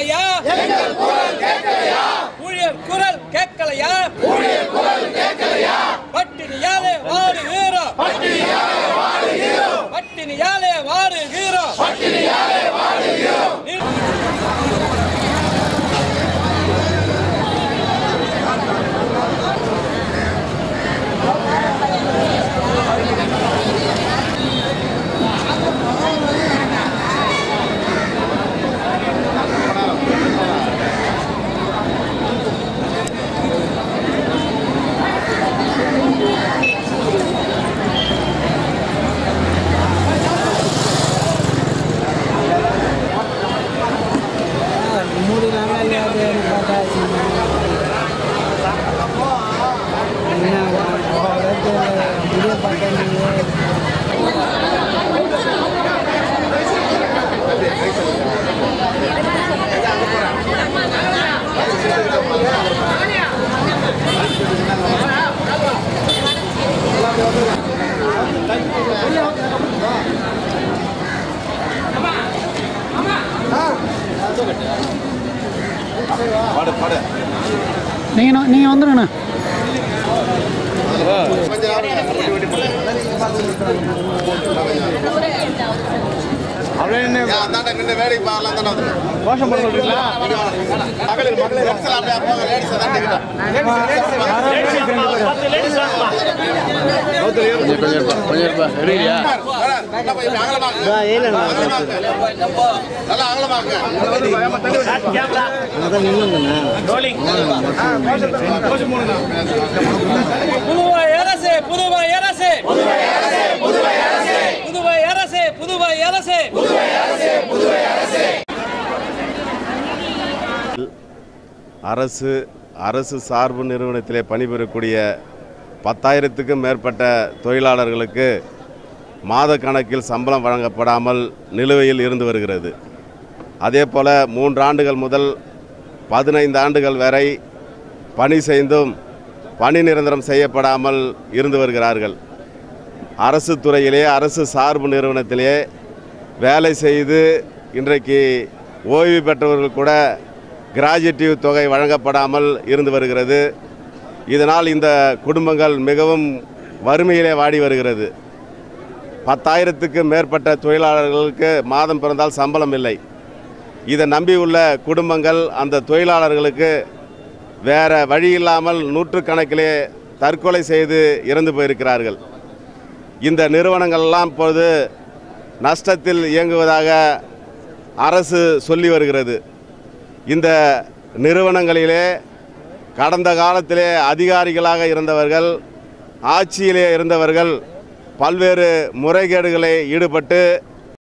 கேட்கலையா ஊழியர் குரல் கேட்கலையா பட்டினியாலே வாடுகிறோம் பட்டினியாலே வாடுகிறோம் நிறு- நீங்கள் நீங்கள் வந்துடுங்கண்ணா அந்தாண்ட நின்று வேடிக்கை பார்க்கலாம் தானே வந்து கோஷம் பண்ண சொல்றீங்களா மகளிர் மகளிர் லெட்ஸ்ல அப்படியே போங்க லேடிஸ் தான் நல்லா அகலமாக்கு புதுவை அரசு புதுவை அரசு புதுவை அரசு புதுவை அரசு அரசு அரசு சார்பு நிறுவனத்திலே பணிபுரியக்கூடிய பத்தாயிரத்துக்கும் மேற்பட்ட தொழிலாளர்களுக்கு மாத கணக்கில் சம்பளம் வழங்கப்படாமல் நிலுவையில் இருந்து வருகிறது அதே போல் மூன்று ஆண்டுகள் முதல் பதினைந்து ஆண்டுகள் வரை பணி செய்தும் பணி நிரந்தரம் செய்யப்படாமல் இருந்து வருகிறார்கள் அரசு துறையிலே அரசு சார்பு நிறுவனத்திலே வேலை செய்து இன்றைக்கு ஓய்வு பெற்றவர்கள் கூட கிராஜுவேட்டிவ் தொகை வழங்கப்படாமல் இருந்து வருகிறது இதனால் இந்த குடும்பங்கள் மிகவும் வறுமையிலே வாடி வருகிறது பத்தாயிரத்துக்கு மேற்பட்ட தொழிலாளர்களுக்கு மாதம் பிறந்தால் சம்பளம் இல்லை இதை நம்பியுள்ள குடும்பங்கள் அந்த தொழிலாளர்களுக்கு வேற வழி இல்லாமல் நூற்றுக்கணக்கிலே தற்கொலை செய்து இறந்து போயிருக்கிறார்கள் இந்த நிறுவனங்கள்லாம் இப்பொழுது நஷ்டத்தில் இயங்குவதாக அரசு சொல்லி வருகிறது இந்த நிறுவனங்களிலே கடந்த காலத்திலே அதிகாரிகளாக இருந்தவர்கள் ஆட்சியிலே இருந்தவர்கள் பல்வேறு முறைகேடுகளை ஈடுபட்டு